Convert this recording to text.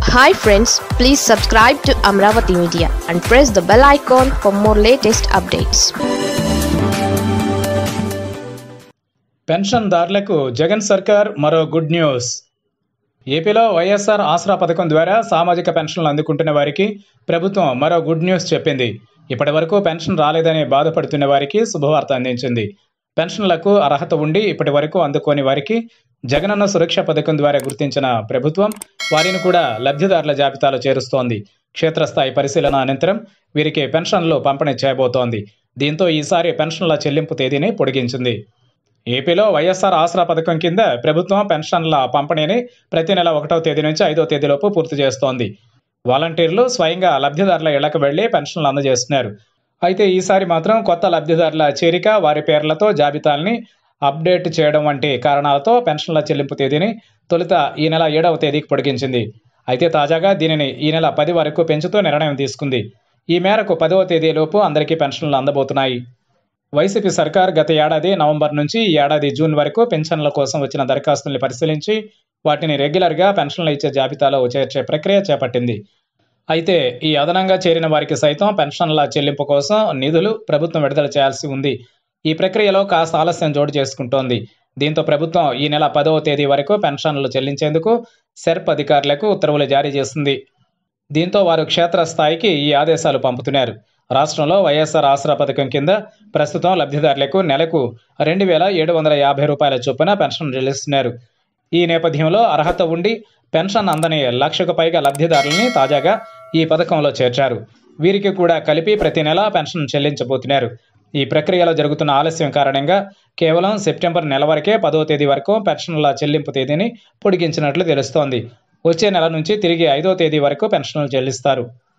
hi friends please subscribe to Amaravati media and press the bell icon for more latest updates పెన్షన్దారులకు జగన్ సర్కార్ మరో good news ఏపీలో వైఎస్ఆర్ ఆసరా పథకం ద్వారా సామాజిక పెన్షన్లు అందుకుంటున్న వారికి ప్రభుత్వం మరో గుడ్ న్యూస్ చెప్పింది ఇప్పటి వరకు పెన్షన్ రాలేదని బాధపడుతున్న వారికి శుభవార్త అందించింది పెన్షన్లకు అర్హత ఉండి ఇప్పటి వరకు అందుకోని వారికి జగనన్న సురక్ష పథకం ద్వారా గుర్తించిన ప్రభుత్వం వారిని కూడా లబ్ధిదారుల జాబితాలో చేరుస్తోంది క్షేత్రస్థాయి పరిశీలన అనంతరం వీరికి పెన్షన్లు పంపిణీ చేయబోతోంది దీంతో ఈసారి పెన్షన్ల చెల్లింపు తేదీని పొడిగించింది ఏపీలో వైఎస్ఆర్ ఆసరా పథకం కింద ప్రభుత్వం పెన్షన్ల పంపిణీని ప్రతి నెల ఒకటో తేదీ నుంచి ఐదో తేదీలోపు పూర్తి చేస్తోంది వాలంటీర్లు స్వయంగా లబ్ధిదారుల ఇళ్లకు వెళ్లి పెన్షన్లు అందజేస్తున్నారు అయితే ఈసారి మాత్రం కొత్త లబ్ధిదారుల చేరిక వారి పేర్లతో జాబితాల్ని అప్డేట్ చేయడం వంటి కారణాలతో పెన్షన్ల చెల్లింపు తేదీని తొలుత ఈ నెల ఏడవ తేదీకి పొడిగించింది అయితే తాజాగా దీనిని ఈ నెల పది వరకు పెంచుతూ నిర్ణయం తీసుకుంది ఈ మేరకు పదవ తేదీలోపు అందరికీ పెన్షన్లు అందబోతున్నాయి వైసీపీ సర్కార్ గత ఏడాది నవంబర్ నుంచి ఈ ఏడాది జూన్ వరకు పెన్షన్ల కోసం వచ్చిన దరఖాస్తుల్ని పరిశీలించి వాటిని రెగ్యులర్గా పెన్షన్లు ఇచ్చే జాబితాలో చేర్చే ప్రక్రియ చేపట్టింది అయితే ఈ అదనంగా చేరిన వారికి సైతం పెన్షన్ల చెల్లింపు కోసం నిధులు ప్రభుత్వం విడుదల చేయాల్సి ఉంది ఈ ప్రక్రియలో కాస్త ఆలస్యం చోటు చేసుకుంటోంది దీంతో ప్రభుత్వం ఈ నెల పదవ తేదీ వరకు పెన్షన్లు చెల్లించేందుకు సెర్ప్ అధికారులకు ఉత్తర్వులు జారీ చేసింది దీంతో వారు క్షేత్రస్థాయికి ఈ ఆదేశాలు పంపుతున్నారు రాష్ట్రంలో వైఎస్ఆర్ ఆసరా పథకం కింద ప్రస్తుతం లబ్ధిదారులకు నెలకు రెండు వేల ఏడు వందల యాభై రూపాయల చొప్పున పెన్షన్ చెల్లిస్తున్నారు ఈ నేపథ్యంలో అర్హత ఉండి పెన్షన్ అందని లక్షకు పైగా లబ్ధిదారులని తాజాగా ఈ పథకంలో చేర్చారు వీరికి కూడా కలిపి ప్రతి నెల పెన్షన్ చెల్లించబోతున్నారు ఈ ప్రక్రియలో జరుగుతున్న ఆలస్యం కారణంగా కేవలం సెప్టెంబర్ నెల వరకే పదో తేదీ వరకు పెన్షన్ల చెల్లింపు తేదీని పొడిగించినట్లు తెలుస్తోంది వచ్చే నెల నుంచి తిరిగి ఐదో తేదీ వరకు పెన్షన్లు చెల్లిస్తారు